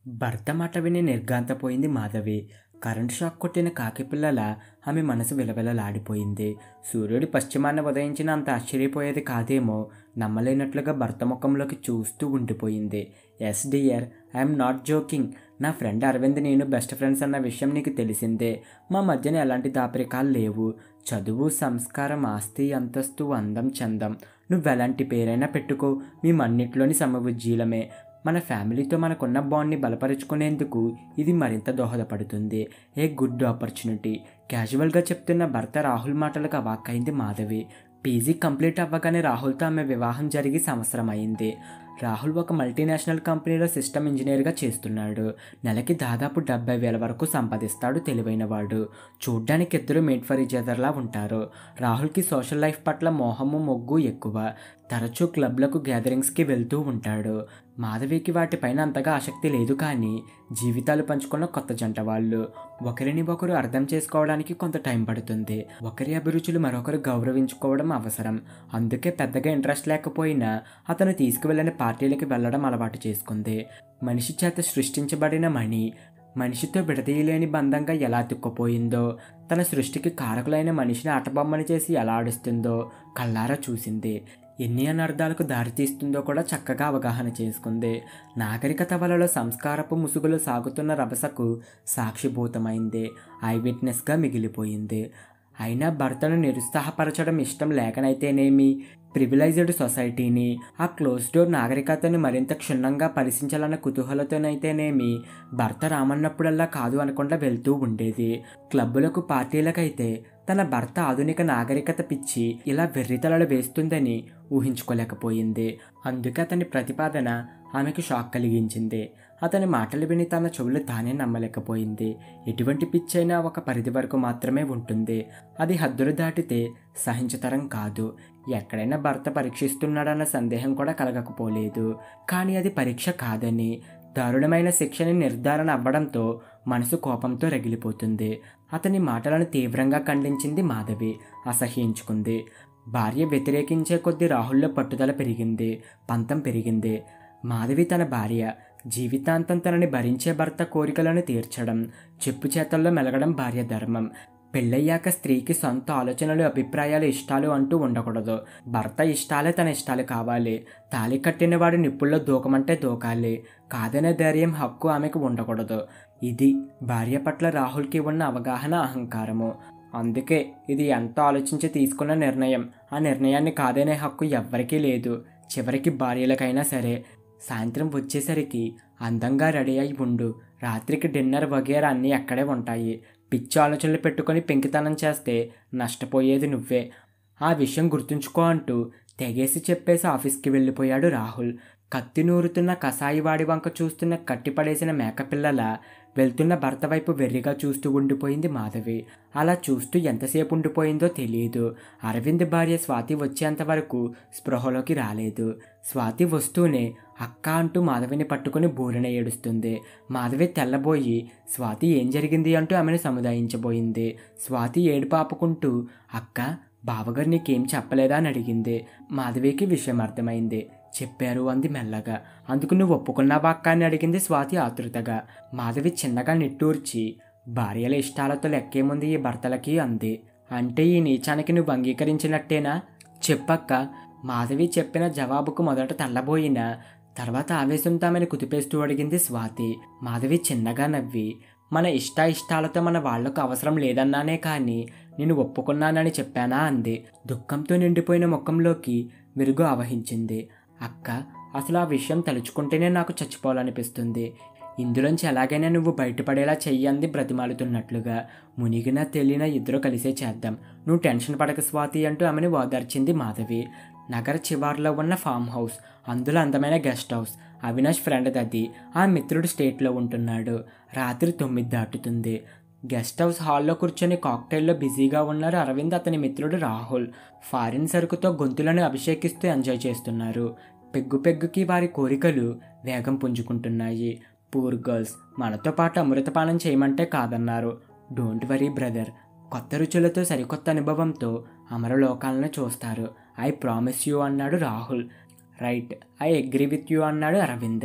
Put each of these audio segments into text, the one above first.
భర్త మాట విని నిర్ఘాంతపోయింది మాధవి కరెంట్ షాక్ కొట్టిన కాకిపిల్లల ఆమె మనసు విలవిలలాడిపోయింది సూర్యుడి పశ్చిమాన ఉదయించిన అంత ఆశ్చర్యపోయేది కాదేమో నమ్మలేనట్లుగా భర్త ముఖంలోకి చూస్తూ ఉండిపోయింది yes dear I'm not joking నా ఫ్రెండ్ అరవింద్ నేను బెస్ట్ ఫ్రెండ్స్ అన్న విషయం నీకు తెలిసిందే మా మధ్యన ఎలాంటి దాపరికాలు లేవు చదువు సంస్కారం ఆస్తి అంతస్తు అందం చందం నువ్వెలాంటి పేరైనా పెట్టుకో మేమన్నిట్లోని సమవుజ్జీలమే మన ఫ్యామిలీతో మనకున్న బాండ్ని బలపరుచుకునేందుకు ఇది మరింత దోహదపడుతుంది ఏ గుడ్ ఆపర్చునిటీ క్యాజువల్గా చెప్తున్న భర్త రాహుల్ మాటలకు అవాక్కైంది మాధవి పీజీ కంప్లీట్ అవ్వగానే రాహుల్తో ఆమె వివాహం జరిగి సంవత్సరం అయింది రాహుల్ ఒక మల్టీనేషనల్ కంపెనీలో సిస్టమ్ ఇంజనీర్గా చేస్తున్నాడు నెలకి దాదాపు డెబ్బై వేల వరకు సంపాదిస్తాడు తెలివైనవాడు చూడ్డానికి ఇద్దరు మేడ్ ఫర్ ఈచ్ అదర్లా ఉంటారు రాహుల్కి సోషల్ లైఫ్ పట్ల మోహము మొగ్గు ఎక్కువ తరచూ క్లబ్లకు గ్యాదరింగ్స్కి వెళ్తూ ఉంటాడు మాధవికి వాటిపైన అంతగా ఆసక్తి లేదు కానీ జీవితాలు పంచుకున్న కొత్త జంట వాళ్ళు ఒకరిని ఒకరు అర్థం చేసుకోవడానికి కొంత టైం పడుతుంది ఒకరి అభిరుచులు మరొకరు గౌరవించుకోవడం అవసరం అందుకే పెద్దగా ఇంట్రెస్ట్ లేకపోయినా అతను తీసుకువెళ్ళని పార్టీలకు వెళ్ళడం అలవాటు చేసుకుంది మనిషి చేత సృష్టించబడిన మణి మనిషితో విడదీయలేని బంధంగా ఎలా తిక్కుపోయిందో తన సృష్టికి కారకులైన మనిషిని ఆటబొమ్మని చేసి ఎలా ఆడిస్తుందో కళ్ళారా చూసింది ఎన్ని అనర్థాలకు దారితీస్తుందో కూడా చక్కగా అవగాహన చేసుకుంది నాగరికత వలలో సంస్కారపు ముసుగులు సాగుతున్న రభసకు సాక్షిభూతమైంది ఐ విట్నెస్గా మిగిలిపోయింది అయినా భర్తను నిరుత్సాహపరచడం ఇష్టం లేకనైతేనేమి ప్రివిలైజ్డ్ సొసైటీని ఆ క్లోజ్ డోర్ నాగరికతను మరింత క్షుణ్ణంగా పరిశీలించాలన్న కుతూహలతోనైతేనేమి భర్త రామన్నప్పుడల్లా కాదు అనకుండా వెళ్తూ ఉండేది క్లబ్బులకు పార్టీలకైతే తన భర్త ఆధునిక నాగరికత పిచ్చి ఇలా వెర్రితలలు వేస్తుందని ఊహించుకోలేకపోయింది అందుకే అతని ప్రతిపాదన ఆమెకు షాక్ కలిగించింది అతని మాటలు విని తన చెవులు తానే నమ్మలేకపోయింది ఎటువంటి పిచ్చైనా ఒక పరిధి వరకు మాత్రమే ఉంటుంది అది హద్దులు దాటితే సహించతరం కాదు ఎక్కడైనా భర్త పరీక్షిస్తున్నాడన్న సందేహం కూడా కలగకపోలేదు కానీ అది పరీక్ష కాదని దారుణమైన శిక్షని నిర్ధారణ అవ్వడంతో మనసు కోపంతో రగిలిపోతుంది అతని మాటలను తీవ్రంగా ఖండించింది మాధవి అసహ్యించుకుంది భార్య వ్యతిరేకించే కొద్దీ రాహుల్లో పట్టుదల పెరిగింది పంతం పెరిగింది మాధవి తన భార్య జీవితాంతం తనని భరించే భర్త కోరికలను తీర్చడం చెప్పు చేతల్లో మెలగడం భార్య ధర్మం పెళ్ళయ్యాక స్త్రీకి సొంత ఆలోచనలు అభిప్రాయాలు ఇష్టాలు అంటూ ఉండకూడదు భర్త ఇష్టాలే తన ఇష్టాలు కావాలి తాళి కట్టిన వాడు నిప్పుల్లో దూకమంటే దూకాలి కాదనే ధైర్యం హక్కు ఆమెకు ఉండకూడదు ఇది భార్య పట్ల రాహుల్కి ఉన్న అవగాహన అహంకారము అందుకే ఇది ఎంతో ఆలోచించి తీసుకున్న నిర్ణయం ఆ నిర్ణయాన్ని కాదనే హక్కు ఎవ్వరికీ లేదు చివరికి భార్యలకైనా సరే సాయంత్రం వచ్చేసరికి అందంగా రెడీ అయి ఉండు రాత్రికి డిన్నర్ వగేరా అన్నీ అక్కడే ఉంటాయి పిచ్చి ఆలోచనలు పెట్టుకొని పెంకితనం చేస్తే నష్టపోయేది నువ్వే ఆ విషయం గుర్తుంచుకో అంటూ తెగేసి చెప్పేసి ఆఫీస్కి వెళ్ళిపోయాడు రాహుల్ కత్తి నూరుతున్న కసాయివాడి వంక చూస్తున్న కట్టిపడేసిన మేకపిల్లల వెళ్తున్న భర్త వైపు వెర్రిగా చూస్తూ ఉండిపోయింది మాధవి అలా చూస్తూ ఎంతసేపు ఉండిపోయిందో తెలియదు అరవింద్ భార్య స్వాతి వచ్చేంత వరకు స్పృహలోకి రాలేదు స్వాతి వస్తూనే అక్క అంటూ మాధవిని పట్టుకుని బూరెన ఏడుస్తుంది మాధవి తెల్లబోయి స్వాతి ఏం జరిగింది అంటూ ఆమెను సముదాయించబోయింది స్వాతి ఏడుపు ఆపుకుంటూ అక్క బావగారు నీకేం చెప్పలేదా అని అడిగింది మాధవికి విషయం అర్థమైంది చెప్పారు అంది మెల్లగా అందుకు నువ్వు ఒప్పుకున్నావా అక్క అని అడిగింది స్వాతి ఆతృతగా మాధవి చిన్నగా నిట్టూర్చి భార్యల ఇష్టాలతో లెక్కేముంది ఈ భర్తలకి అంది అంటే ఈ నీచానికి నువ్వు అంగీకరించినట్టేనా చెప్పక్క మాధవి చెప్పిన జవాబుకు మొదట తెల్లబోయిన తర్వాత ఆవేశంతో ఆమెను కుదిపేస్తూ అడిగింది స్వాతి మాధవి చిన్నగా నవ్వి మన ఇష్ట ఇష్టాలతో మన వాళ్లకు అవసరం లేదన్నానే కానీ నేను ఒప్పుకున్నానని చెప్పానా అంది దుఃఖంతో నిండిపోయిన ముఖంలోకి మెరుగు ఆవహించింది అక్క అసలు ఆ విషయం తలుచుకుంటేనే నాకు చచ్చిపోవాలనిపిస్తుంది ఇందులోంచి ఎలాగైనా నువ్వు బయటపడేలా చెయ్యంది బ్రతిమాలుతున్నట్లుగా మునిగినా తెలియనా ఇద్దరు కలిసే చేద్దాం నువ్వు టెన్షన్ పడక స్వాతి అంటూ ఆమెను ఓదార్చింది మాధవి నగర చివార్లో ఉన్న ఫామ్ హౌస్ అందులో అందమైన గెస్ట్ హౌస్ అవినాష్ ఫ్రెండ్ దది ఆ మిత్రుడు స్టేట్లో ఉంటున్నాడు రాత్రి తొమ్మిది దాటుతుంది గెస్ట్ హౌస్ హాల్లో కూర్చొని కాక్టైల్లో బిజీగా ఉన్నారు అరవింద్ అతని మిత్రుడు రాహుల్ ఫారిన్ సరుకుతో గొంతులను అభిషేకిస్తూ ఎంజాయ్ చేస్తున్నారు పెగ్గు పెగ్గుకి వారి కోరికలు వేగం పుంజుకుంటున్నాయి పూర్ గర్ల్స్ మనతో పాటు అమృతపానం చేయమంటే కాదన్నారు డోంట్ వరీ బ్రదర్ కొత్త రుచులతో సరికొత్త అనుభవంతో అమరలోకాలను చూస్తారు ఐ ప్రామిస్ యూ అన్నాడు Rahul right I agree with you అన్నాడు అరవింద్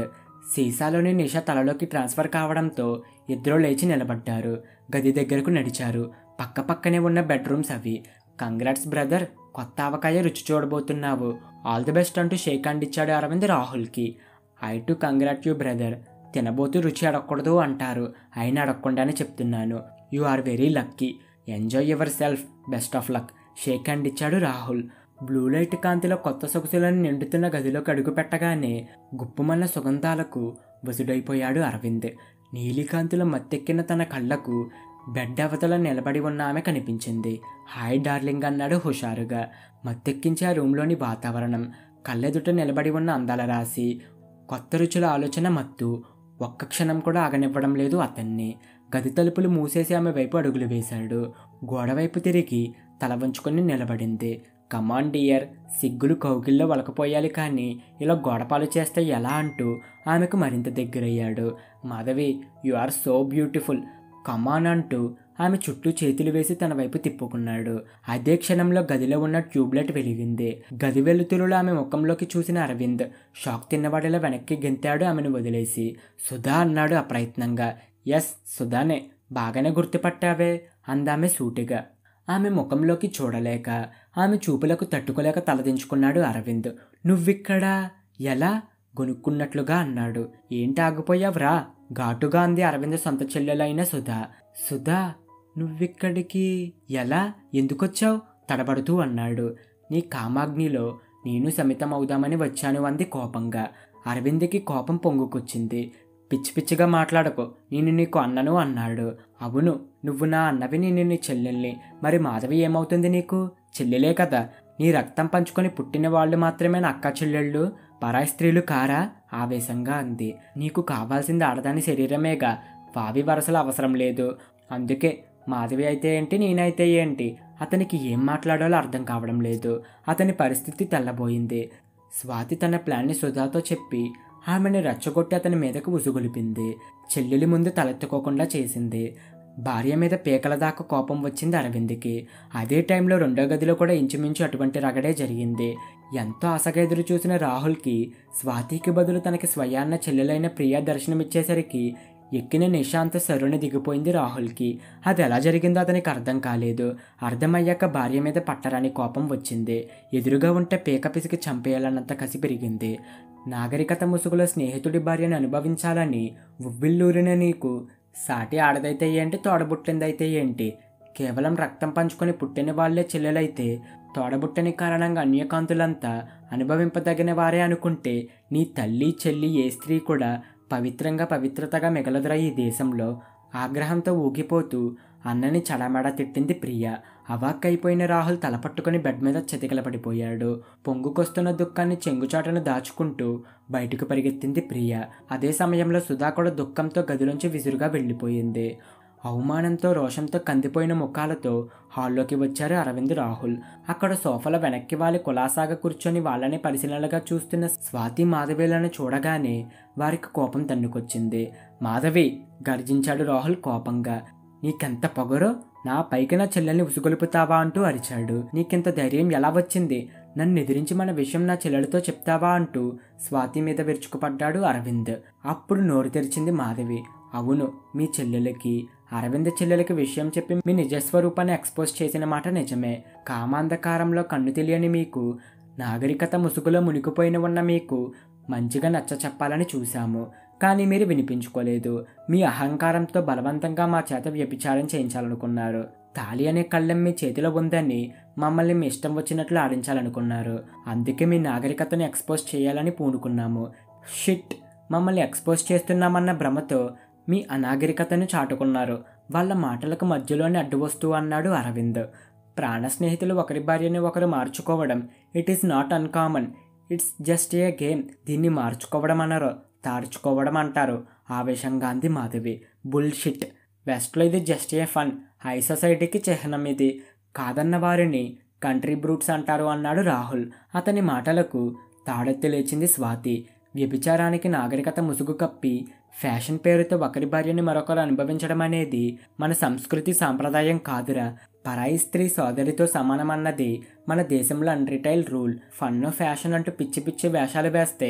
సీసాలోని నిష తలలోకి ట్రాన్స్ఫర్ కావడంతో ఇద్దరు లేచి నిలబడ్డారు గది దగ్గరకు నడిచారు పక్క పక్కనే ఉన్న బెడ్రూమ్స్ అవి కంగ్రాట్స్ బ్రదర్ కొత్త ఆవకాయ రుచి చూడబోతున్నావు ఆల్ ది బెస్ట్ అంటూ షేక్ హ్యాండ్ ఇచ్చాడు అరవింద్ రాహుల్కి I to congrat you brother తినబోతూ రుచి అడగకూడదు అంటారు అయినా అడగకుండానే చెప్తున్నాను you are very lucky enjoy yourself best of luck shake hand ఇచ్చాడు రాహుల్ బ్లూ లైట్ కాంతిలో కొత్త సొగసులను నిండుతున్న గదిలోకి అడుగు పెట్టగానే గుప్పుమన్న సుగంధాలకు బుసుడైపోయాడు అరవింద్ నీలికాంతిలో మత్తెక్కిన తన కళ్ళకు బెడ్ అవతల నిలబడి ఉన్న ఆమె కనిపించింది హాయ్ డార్లింగ్ అన్నాడు హుషారుగా మత్తెక్కించే ఆ రూమ్లోని వాతావరణం కళ్ళెదుట నిలబడి ఉన్న అందాల రాశి కొత్త రుచుల ఆలోచన మత్తు ఒక్క క్షణం కూడా ఆగనివ్వడం లేదు అతన్ని గది తలుపులు మూసేసి ఆమె వైపు అడుగులు వేశాడు గోడవైపు తిరిగి తల వంచుకొని నిలబడింది కమాన్ డియర్ సిగ్గులు కౌగిల్లో వలకపోయాలి కానీ ఇలా గోడపాలు చేస్తే ఎలా అంటూ ఆమెకు మరింత దగ్గరయ్యాడు Madhavi you are so beautiful come on అంటూ ఆమె చుట్టూ చేతులు వేసి తన వైపు తిప్పుకున్నాడు అదే క్షణంలో గదిలో ఉన్న ట్యూబ్లైట్ వెలిగింది గది వెలుతురులో ఆమె ముఖంలోకి చూసిన అరవింద్ షాక్ తిన్నవాడిలా వెనక్కి గెంతాడు ఆమెను వదిలేసి సుధా అన్నాడు అప్రయత్నంగా ఎస్ సుధానే బాగానే గుర్తుపట్టావే అందామె సూటిగా ఆమె ముఖంలోకి చూడలేక ఆమె చూపులకు తట్టుకోలేక తలదించుకున్నాడు అరవింద్ నువ్విక్కడా ఎలా గొనుక్కున్నట్లుగా అన్నాడు ఏంటి ఆగిపోయావురా ఘాటుగా అంది అరవింద్ సొంత చెల్లెలైన సుధా సుధా నువ్విక్కడికి ఎలా ఎందుకొచ్చావు తడబడుతూ అన్నాడు నీ కామాగ్నిలో నేను సమితం అవుదామని వచ్చాను అంది కోపంగా అరవింద్కి కోపం పొంగుకొచ్చింది పిచ్చి పిచ్చిగా మాట్లాడకు నేను నీకు అన్నను అన్నాడు అవును నువ్వు నా అన్నవి నేను నీ చెల్లెల్ని మరి మాధవి ఏమవుతుంది నీకు చెల్లెలే కదా నీ రక్తం పంచుకొని పుట్టిన వాళ్ళు మాత్రమే నా అక్క చెల్లెళ్ళు పరాయి స్త్రీలు కారా ఆవేశంగా అంది నీకు కావాల్సింది ఆడదాని శరీరమేగా వావి వరసలు అవసరం లేదు అందుకే మాధవి అయితే ఏంటి నేనైతే ఏంటి అతనికి ఏం మాట్లాడాలో అర్థం కావడం లేదు అతని పరిస్థితి తెల్లబోయింది స్వాతి తన ప్లాన్ని సుధాతో చెప్పి ఆమెను రెచ్చగొట్టి అతని మీదకు ఉసుగొలిపింది చెల్లెలి ముందు తలెత్తుకోకుండా చేసింది భార్య మీద పీకల దాకా కోపం వచ్చింది అరవింద్కి అదే టైంలో రెండో గదిలో కూడా ఇంచుమించు అటువంటి రగడే జరిగింది ఎంతో ఆశగా ఎదురు చూసిన రాహుల్కి స్వాతికి బదులు తనకి స్వయాన్న చెల్లెలైన ప్రియా దర్శనమిచ్చేసరికి ఎక్కిన నిశాంత సరుని దిగిపోయింది రాహుల్కి అది ఎలా జరిగిందో అతనికి అర్థం కాలేదు అర్థమయ్యాక భార్య మీద పట్టరాని కోపం వచ్చింది ఎదురుగా ఉంటే పీక పిసికి చంపేయాలన్నంత కసి పెరిగింది నాగరికత ముసుగులో స్నేహితుడి భార్యను అనుభవించాలని ఉవ్విల్లూరిన నీకు సాటి ఆడదైతే ఏంటి తోడబుట్టిందైతే ఏంటి కేవలం రక్తం పంచుకొని పుట్టిన వాళ్లే చెల్లెలైతే తోడబుట్టని కారణంగా అన్యకాంతులంతా అనుభవింపదగిన వారే అనుకుంటే నీ తల్లి చెల్లి ఏ స్త్రీ కూడా పవిత్రంగా పవిత్రతగా మిగలదురా ఈ దేశంలో ఆగ్రహంతో ఊగిపోతూ అన్నని చడమడ తిట్టింది ప్రియ అవాక్కైపోయిన రాహుల్ తలపట్టుకుని బెడ్ మీద చతికిలపడిపోయాడు పొంగుకొస్తున్న దుఃఖాన్ని చెంగుచాటను దాచుకుంటూ బయటకు పరిగెత్తింది ప్రియ అదే సమయంలో సుధా కూడా దుఃఖంతో గదిలోంచి విసురుగా వెళ్ళిపోయింది అవమానంతో రోషంతో కందిపోయిన ముఖాలతో హాల్లోకి వచ్చారు అరవింద్ రాహుల్ అక్కడ సోఫాలో వెనక్కి వాలి కులాసాగా కూర్చొని వాళ్ళని పరిశీలనగా చూస్తున్న స్వాతి మాధవీలను చూడగానే వారికి కోపం తన్నుకొచ్చింది మాధవి గర్జించాడు రాహుల్ కోపంగా నీకెంత పొగరో నా పైకి నా చెల్లెల్ని ఉసుగొలుపుతావా అంటూ అరిచాడు నీకింత ధైర్యం ఎలా వచ్చింది నన్ను ఎదిరించి మన విషయం నా చెల్లెలతో చెప్తావా అంటూ స్వాతి మీద విరుచుకుపడ్డాడు అరవింద్ అప్పుడు నోరు తెరిచింది మాధవి అవును మీ చెల్లెలకి అరవింద్ చెల్లెలకి విషయం చెప్పి మీ నిజస్వరూపాన్ని ఎక్స్పోజ్ చేసిన మాట నిజమే కామాంధకారంలో కన్ను తెలియని మీకు నాగరికత ముసుగులో మునిగిపోయిన ఉన్న మీకు మంచిగా నచ్చ చెప్పాలని చూశాము కానీ మీరు వినిపించుకోలేదు మీ అహంకారంతో బలవంతంగా మా చేత వ్యభిచారం చేయించాలనుకున్నారు తాళి అనే కళ్ళెం మీ చేతిలో ఉందని మమ్మల్ని మీ ఇష్టం వచ్చినట్లు ఆడించాలనుకున్నారు అందుకే మీ నాగరికతను ఎక్స్పోజ్ చేయాలని పూనుకున్నాము షిట్ మమ్మల్ని ఎక్స్పోజ్ చేస్తున్నామన్న భ్రమతో మీ అనాగరికతను చాటుకున్నారు వాళ్ళ మాటలకు మధ్యలోనే అడ్డు వస్తూ అన్నాడు అరవింద్ ప్రాణ స్నేహితులు ఒకరి భార్యని ఒకరు మార్చుకోవడం it is not uncommon it's just a game దీన్ని మార్చుకోవడం అనరు తార్చుకోవడం అంటారు ఆవేశంగా అంది మాధవి బుల్షిట్ వెస్ట్లో ఇది జస్ట్ ఏ ఫన్ హై సొసైటీకి చిహ్నం ఇది కాదన్న వారిని కంట్రీ బ్రూట్స్ అంటారు అన్నాడు రాహుల్ అతని మాటలకు తాడెత్తి లేచింది స్వాతి వ్యభిచారానికి నాగరికత ముసుగు కప్పి ఫ్యాషన్ పేరుతో ఒకరి భార్యని మరొకరు అనుభవించడం అనేది మన సంస్కృతి సాంప్రదాయం కాదురా పరాయి స్త్రీ సోదరితో సమానమన్నది మన దేశంలో అన్రిటైల్ రూల్ ఫన్ ఫ్యాషన్ అంటూ పిచ్చి పిచ్చి వేషాలు వేస్తే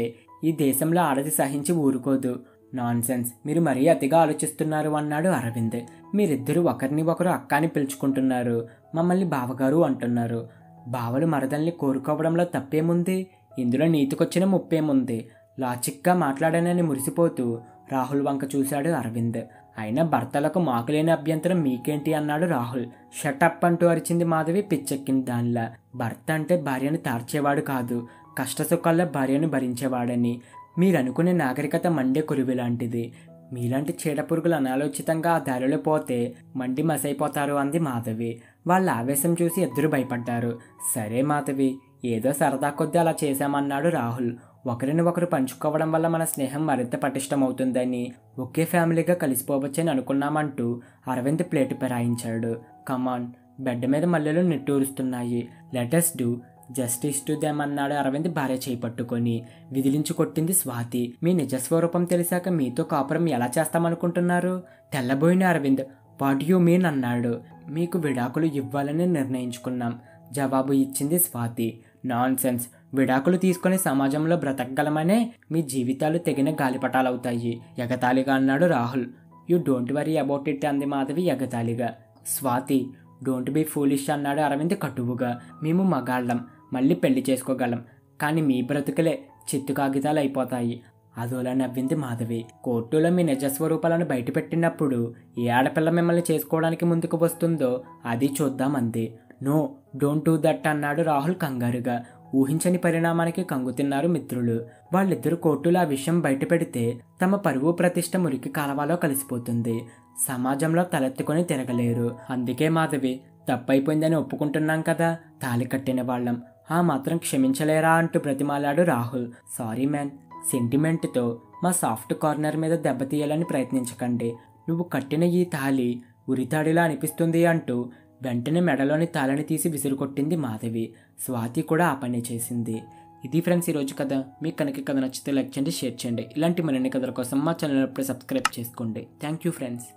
ఈ దేశంలో ఆడది సహించి ఊరుకోదు నాన్సెన్స్ మీరు మరీ అతిగా ఆలోచిస్తున్నారు అన్నాడు అరవింద్ మీరిద్దరూ ఒకరిని ఒకరు అక్క అని పిలుచుకుంటున్నారు మమ్మల్ని బావగారు అంటున్నారు బావలు మరదల్ని కోరుకోవడంలో తప్పేముంది ఇందులో నీతికొచ్చిన ముప్పేముంది లాజిక్గా మాట్లాడానని మురిసిపోతూ రాహుల్ వంక చూశాడు అరవింద్ అయినా భర్తలకు మాకులేని అభ్యంతరం మీకేంటి అన్నాడు రాహుల్ షటప్ అంటూ అరిచింది మాధవి పిచ్చెక్కింది దానిలా భర్త అంటే భార్యను తార్చేవాడు కాదు కష్టసుఖాల్లో భార్యను భరించేవాడని మీరు అనుకునే నాగరికత మండే కురివి లాంటిది మీలాంటి చీడపురుగులు అనాలోచితంగా ఆ దారిలో పోతే మండి మసైపోతారు అంది మాధవి వాళ్ళ ఆవేశం చూసి ఇద్దరు భయపడ్డారు సరే మాధవి ఏదో సరదా కొద్దీ అలా చేశామన్నాడు రాహుల్ ఒకరిని ఒకరు పంచుకోవడం వల్ల మన స్నేహం మరింత పటిష్టమవుతుందని ఒకే ఫ్యామిలీగా కలిసిపోవచ్చని అనుకున్నామంటూ అరవింద్ ప్లేటు పెరాయించాడు కమాన్ బెడ్ మీద మల్లెలు నిట్టూరుస్తున్నాయి let's do justice to them అన్నాడు అరవింద్ భార్య చేయి పట్టుకొని విదిలించి కొట్టింది స్వాతి మీ నిజస్వరూపం తెలిసాక మీతో కాపురం ఎలా చేస్తామనుకుంటున్నారు తెల్లబోయిన అరవింద్ వాట్ యు మీన్ అన్నాడు మీకు విడాకులు ఇవ్వాలని నిర్ణయించుకున్నాం జవాబు ఇచ్చింది స్వాతి నాన్ సెన్స్ విడాకులు తీసుకుని సమాజంలో బ్రతకగలమనే మీ జీవితాలు తెగిన గాలిపటాలవుతాయి ఎగతాళిగా అన్నాడు Rahul you don't worry about it అంది మాధవి ఎగతాళిగా స్వాతి డోంట్ బీ ఫూలిష్ అన్నాడు అరవింద్ కటువుగా మేము మగాళ్ళం మళ్ళీ పెళ్లి చేసుకోగలం కానీ మీ బ్రతుకులే చిత్తు కాగితాలు అయిపోతాయి అదోలా నవ్వింది మాధవి కోర్టులో మీ నిజస్వరూపాలను బయటపెట్టినప్పుడు ఏ ఆడపిల్ల మిమ్మల్ని చేసుకోవడానికి ముందుకు వస్తుందో అది చూద్దాం అంది నో డోంట్ డూ దట్ అన్నాడు రాహుల్ కంగారుగా ఊహించని పరిణామానికి కంగుతిన్నారు మిత్రులు వాళ్ళిద్దరు కోర్టులో ఆ విషయం బయటపెడితే తమ పరువు ప్రతిష్ట మురికి కాలవాలో కలిసిపోతుంది సమాజంలో తలెత్తుకొని తిరగలేరు అందుకే మాధవి తప్పైపోయిందని ఒప్పుకుంటున్నాం కదా తాలి కట్టిన వాళ్ళం ఆ మాత్రం క్షమించలేరా అంటూ బ్రతిమాలాడు రాహుల్ సారీ మ్యాన్ సెంటిమెంట్తో మా సాఫ్ట్ కార్నర్ మీద దెబ్బతీయాలని ప్రయత్నించకండి నువ్వు కట్టిన ఈ తాలి ఉరితాడిలా అనిపిస్తుంది అంటూ వెంటనే మెడలోని తాళని తీసి విసిరుకొట్టింది మాధవి స్వాతి కూడా ఆ పని చేసింది ఇది ఫ్రెండ్స్ ఈరోజు కథ మీకు కనుక కథ నచ్చితే లైక్ చేయండి షేర్ చేయండి ఇలాంటి మరిన్ని కథల కోసం మా ఛానల్ ఎప్పుడు సబ్స్క్రైబ్ చేసుకోండి థ్యాంక్ యూ ఫ్రెండ్స్